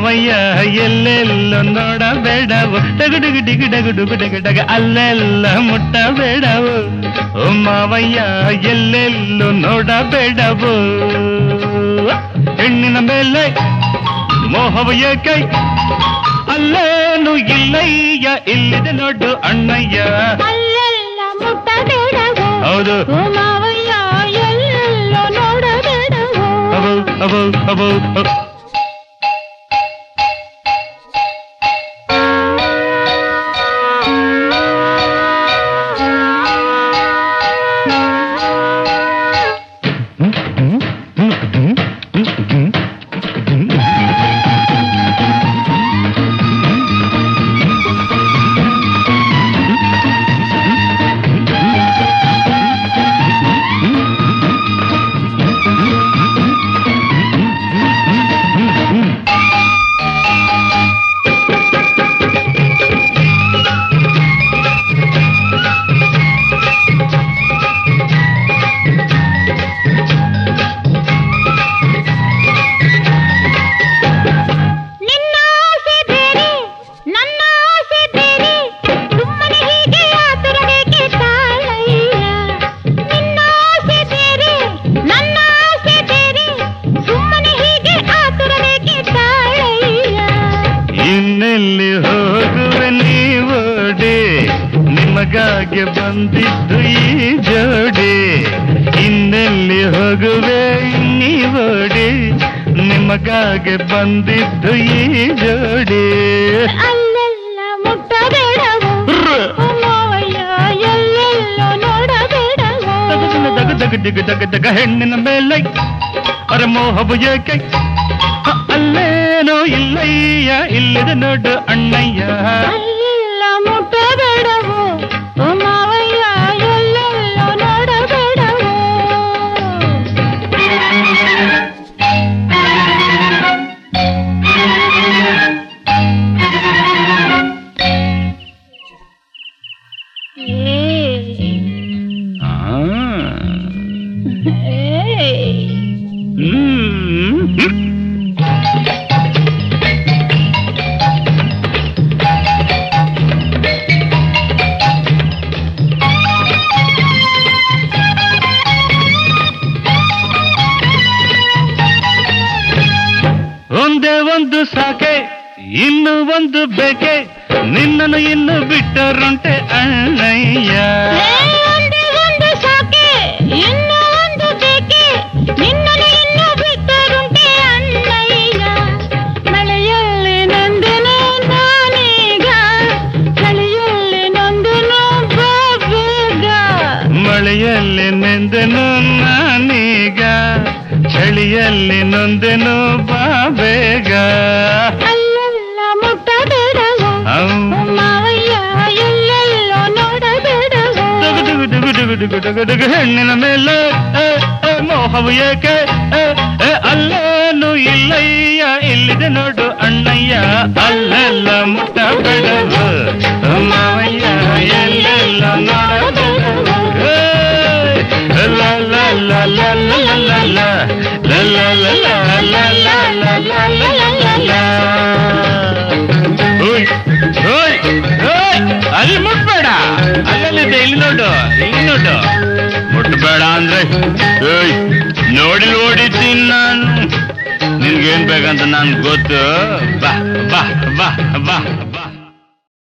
ಮಾವಯ್ಯ ಎಲ್ಲೆಲ್ಲೋ ನೋಡಬೇಡವು ಡಗು ಡುಗು ಡಿಗು ಡಗು ಡುಗು ಡಗು ಡಗ ಅಲ್ಲೆಲ್ಲ ಮುಟ್ಟಬೇಡವು ಓ ಮಾವಯ್ಯ ಎಲ್ಲೆಲ್ಲೋ ನೋಡಬೇಡವು ಹೆಣ್ಣಿನ ಮೇಲೆ ಮೋಹವ ಏಕೈ ಅಲ್ಲೇನು ಇಲ್ಲಯ್ಯ ಇಲ್ಲಿದೆ ನೋಡು ಅಣ್ಣಯ್ಯ ಅಲ್ಲೆಲ್ಲ ಮುಟ್ಟಬೇಡವು ಹೌದು ಓ ಮಾವಯ್ಯ ಎಲ್ಲೆಲ್ಲೋ ನೋಡಬೇಡವು ಅಬೋ ಅಬೋ ಅಬೋ ಅಬೋ. ನಿನ್ನ ಆಸೆ ಬೇರೆ ನನ್ನ ಆಸೆ ಬೇರೆ ಸುಮ್ಮನೆ ಹೀಗೆ ಆತುರಬೇಕೆ ತಾಳಯ್ಯ ನಿನ್ನ ಆಸೆ ಬೇರೆ ನನ್ನ ಆಸೆ ಬೇರೆ ಸುಮ್ಮನೆ ಹೀಗೆ ಆತುರಬೇಕೆ ತಾಳಯ್ಯ ಇನ್ನೆಲ್ಲಿ ಹೋಗುವೆ ನೀವೋಡೆ ನಿಮಗಾಗಿ ಬಂದಿದ್ದು ಈ ಜೋಡಿ ಇನ್ನೆಲ್ಲಿ ಹೋಗುವೆ ನೀವೋಡೆ ನಿಮಗಾಗಿ ಬಂದಿದ್ದು ಈ ಜೋಡಿ ಅಲ್ಲೆಲ್ಲ ಮುಟ್ಟಬೇಡವು ಓ ಮಾವಯ್ಯ ಎಲ್ಲೆಲ್ಲೋ ನೋಡಬೇಡವು ದಗ ದಗ ದಿಗ ದಗ ದಗ ಹೆಣ್ಣಿನ ಮೇಲೆ ಅರ ಮೋಹವು ಏಕೆ ಅ, ಅಲ್ಲೇನೋ ಇಲ್ಲಯ್ಯ ಇಲ್ಲದ ನೋಡು ಅಣ್ಣಯ್ಯ ಅಲ್ಲೆಲ್ಲ ಮುಟ್ಟಬೇಡವು ಓ ಮಾವಯ್ಯ ಎಲ್ಲೆಲ್ಲೋ ನೋಡಬೇಡವು ಆ. ಹ್ಮ್. ಒಂದೇ ಒಂದು ಸಾಕೆ ಇನ್ನು ಒಂದು ಬೇಕೆ ನಿನ್ನನ್ನು ಇನ್ನು ಬಿಟ್ಟರುಂಟೆ ಅಣ್ಣಯ್ಯ ಒಂದೇ ಒಂದು ಸಾಕೆ ಇನ್ನು ಒಂದು ಬೇಕೆ ನಿನ್ನನ್ನು ಇನ್ನು ಬಿಟ್ಟರುಂಟೆ ಅಣ್ಣಯ್ಯ ಮಳೆಯಲ್ಲಿ ನಂದೆನು ನಾನೀಗ ಚಳಿಯಲ್ಲಿ ನಂದೆನು ಬೇಗ ಮಳೆಯಲ್ಲಿ ನೆಂದೆನು ನಾನೀಗ ಚಳಿಯಲ್ಲಿ ನೊಂದೆನು ಬಾ ಬೇಗ ಅಲ್ಲೆಲ್ಲ ಮುಟ್ಟಬೇಡವು ಔ. ಮಾವಯ್ಯ ಎಲ್ಲೆಲ್ಲೋ ನೋಡಬೇಡವು ಡುಗು ಡುಗು ಡುಗು ಡುಗು ಡುಗು ಡುಗು ಡುಗು ಹೆಣ್ಣಿನ ಮೇಲೆ ಏ, ಏ, ಮೋಹವು ಏಕೆ ಏ, ಏ, ಅಲ್ಲೇನು ಇಲ್ಲಯ್ಯ ಇಲ್ಲಿದೆ ನೋಡು ಅಣ್ಣಯ್ಯ ಅಲ್ಲೆಲ್ಲ ಮುಟ್ಟಬೇಡವು ಮಾವಯ್ಯ ಎಲ್ಲೆಲ್ಲ ನೋಡಬೇಡವು ಏ, ಲ ಲ ಲ ಲ ಲ ಲ ಲ ಲ. ಲ ಲ ಲ ಲ ಲ ಲ ಲ ಲ ಲ ಲ ಲ. ಓಯ್, ಓಯ್, ಓಯ್, ಅಲ್ಲಿ ಮುಟ್ಬೇಡ ಅಲ್ಲಲ್ಲಿದೆ ಇಲ್ಲಿ ನೋಡು ಇಲ್ಲಿ ನೋಡು ಮುಟ್ಬೇಡ ಅಂದ್ರೆ ಏಯ್ ನೋಡಿ ನೋಡಿದ್ದೀನಿ ನಾನು ನಿನ್ಗೇನ್ ಬೇಕಂತ ನನ್ಗೆ ಗೊತ್ತು ಬಾ ಬಾ ಬಾ ಬಾ ಬಾ